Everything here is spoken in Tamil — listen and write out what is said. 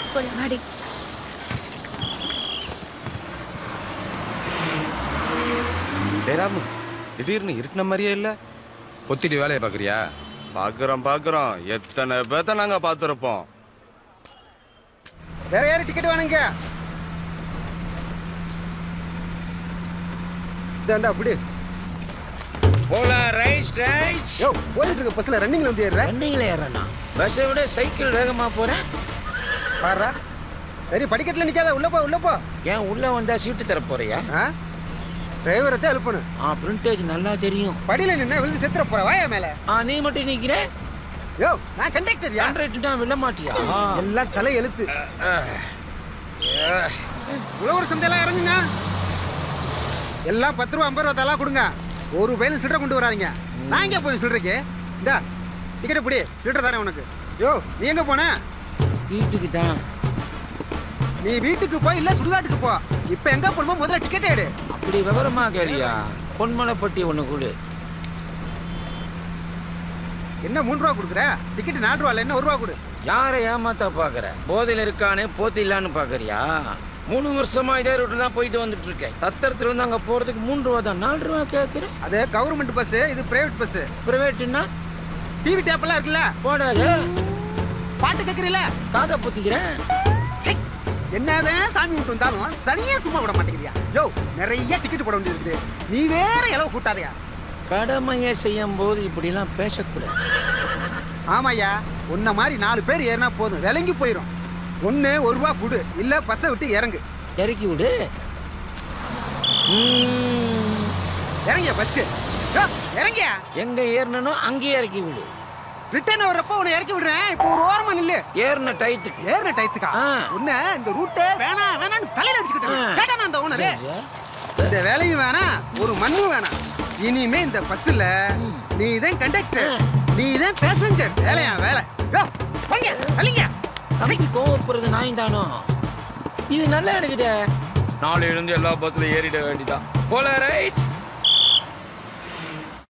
போலாம் வாடி டேராமு திடீர்னு இருட்டின மாதிரியே இல்ல பொத்திட்டு வேலையை பார்க்குறியா பாக்குறோம் பாக்குறோம் எத்தனை பேத்த நாங்க பாத்துருப்போம் வேற யாரும் டிக்கெட் வேணுங்க இந்த அப்படி போலாம் ரைட் ரைட் யோ போயிட்டு இருக்க பஸ்ல ரன்னிங்ல வந்து ஏறுற ரன்னிங்ல ஏறனா பஸ்ஸை விட சைக்கிள் வேகமா போறேன் பாருடா சரி படிக்கட்டுல நிக்காத உள்ள போ உள்ள போ ஏன் உள்ள வந்தா சீட்டு தர போறியா ஆ டிரைவரை தான் எழுப்பணும் ஆ பிரிண்டேஜ் நல்லா தெரியும் படியில நின்னா விழுந்து செத்துற போற வாயா மேல ஆ நீ மட்டும் நிக்கிற யோ நான் கண்டக்டர் யா கான்ட்ராக்ட் தான் விட மாட்டியா எல்லாம் தலை எழுத்து உழவர் சந்தையெல்லாம் இறங்குங்க எல்லாம் பத்து ரூபா ஐம்பது ரூபா தலா கொடுங்க ஒரு பையன் சில்லறை கொண்டு வராதீங்க நான் எங்கே போய் சில்லறைக்கு இந்தா டிக்கெட் பிடி சில்லறை தானே உனக்கு யோ நீ எங்க போன வீட்டுக்கு தான் நீ வீட்டுக்கு போய் இல்ல சுடுகாட்டுக்கு போ இப்ப எங்க போகணுமோ முதல்ல டிக்கெட் எடு அப்படி விவரமா கேளியா பொன்மலைப்பட்டி ஒண்ணு கொடு என்ன மூணு ரூபா கொடுக்குற டிக்கெட் நாலு ரூபா இல்ல என்ன ஒரு ரூபா கொடு யாரை ஏமாத்தா பாக்குற போதையில இருக்கானே போத்திடலான்னு பாக்குறியா மூணு வருஷமா இதே ரூட்ல தான் போயிட்டு வந்துட்டு இருக்கேன் சத்திரத்துல இருந்து அங்க போறதுக்கு மூணு ரூபா தான் நாலு ரூபா கேக்குறேன் அது கவர்மெண்ட் பஸ் இது பிரைவேட் பஸ் பிரைவேட்னா டிவி டேப்லாம் இருக்குல்ல போடாது பாட்டு கேக்குறீல காதை புத்திக்கிறேன் ச்சை, என்னதான் சாமி விட்டு வந்தாலும் சனியே சும்மா விட மாட்டேங்கிறியா யோ நிறைய டிக்கெட் போட வேண்டியது இருக்குது நீ வேற இளவு கூட்டாதயா கடமையை செய்யும் போது இப்படிலாம் பேசக்கூடாது ஆமாய்யா உன்ன மாதிரி நாலு பேர் ஏறினா போதும் விளங்கி போயிடும் ஒண்ணு ஒரு ரூபா கொடு இல்ல பஸ்ஸை விட்டு இறங்கு இறக்கி விடு ம், இறங்கிய பஸ்க்கு இறங்கியா எங்க ஏறணும் அங்கேயே இறக்கி விடு ரிட்டர்ன் வர்றப்ப உன்னை இறக்கி விடுறேன் இப்போ ஒரு ஓரமா நில்லு ஏறின டயத்துக்கு ஏறின டயத்துக்கா ஆ. உன்ன இந்த ரூட்டை வேணாம் வேணாம்னு தலையில அடிச்சுக்கிட்டேன் ஆ. கேட்டானா அந்த ஓனரு இந்த வேலையும் வேணாம் ஒரு மண்ணும் வேணாம் இனிமே இந்த பஸ்ல நீ தான் கண்டக்டர் நீ தான் பேசஞ்சர் வேலையா வேலை யோ, போங்க தள்ளிங்க தம்பி கோவப்படுறது நாய் தானோ இது நல்லா இருக்குதே நாளையில இருந்து எல்லா பஸ்ல ஏறிட வேண்டியதான் போல ரைட்